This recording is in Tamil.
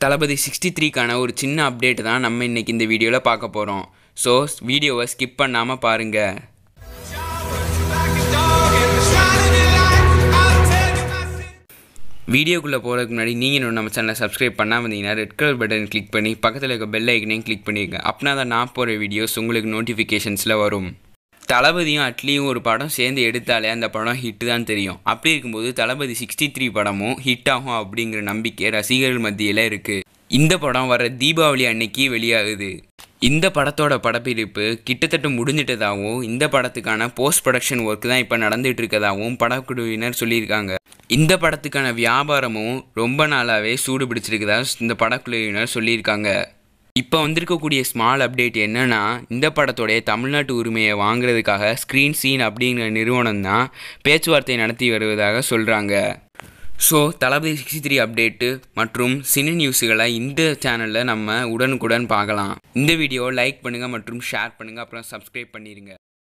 தளபதி சிக்ஸ்டி த்ரீக்கான ஒரு சின்ன அப்டேட் தான் நம்ம இன்னைக்கு இந்த வீடியோவில் பார்க்க போகிறோம் ஸோ வீடியோவை ஸ்கிப் பண்ணாமல் பாருங்கள் வீடியோக்குள்ளே போகிறதுக்கு முன்னாடி நீங்கள் இன்னும் நம்ம சேனலை சப்ஸ்கிரைப் பண்ணாமல் இருந்தீங்கன்னா ரெட் கலர் பட்டன் கிளிக் பண்ணி பக்கத்தில் இருக்க பெல் ஐக்கனையும் கிளிக் பண்ணிடுங்க அப்படின்னா தான் நான் போகிற வீடியோஸ் உங்களுக்கு நோட்டிஃபிகேஷன்ஸில் வரும் தளபதியும் அட்லியும் ஒரு படம் சேர்ந்து எடுத்தாலே அந்த படம் ஹிட்டு தான் தெரியும் அப்படி இருக்கும்போது தளபதி சிக்ஸ்டி த்ரீ படமும் ஹிட் ஆகும் அப்படிங்கிற நம்பிக்கை ரசிகர்கள் மத்தியில் இருக்குது இந்த படம் வர தீபாவளி அன்னைக்கு வெளியாகுது இந்த படத்தோட படப்பிடிப்பு கிட்டத்தட்ட முடிஞ்சிட்டதாகவும் இந்த படத்துக்கான போஸ்ட் ப்ரொடக்ஷன் ஒர்க் தான் இப்போ நடந்துட்டு இருக்கதாகவும் படக்குழுவினர் சொல்லியிருக்காங்க இந்த படத்துக்கான வியாபாரமும் ரொம்ப நாளாகவே சூடு பிடிச்சிருக்குதா இந்த படக்குழுவினர் சொல்லியிருக்காங்க இப்போ வந்திருக்கக்கூடிய ஸ்மால் அப்டேட் என்னன்னா இந்த படத்தோடைய தமிழ்நாட்டு உரிமையை வாங்குறதுக்காக ஸ்க்ரீன் சீன் அப்படிங்கிற நிறுவனம் தான் பேச்சுவார்த்தை நடத்தி வருவதாக சொல்கிறாங்க so Thalapathy sixty three update மற்றும் சினி நியூஸுகளை இந்த சேனலில் நம்ம உடனுக்குடன் பார்க்கலாம் இந்த வீடியோ லைக் பண்ணுங்கள் மற்றும் ஷேர் பண்ணுங்கள் அப்புறம் சப்ஸ்கிரைப் பண்ணிடுங்க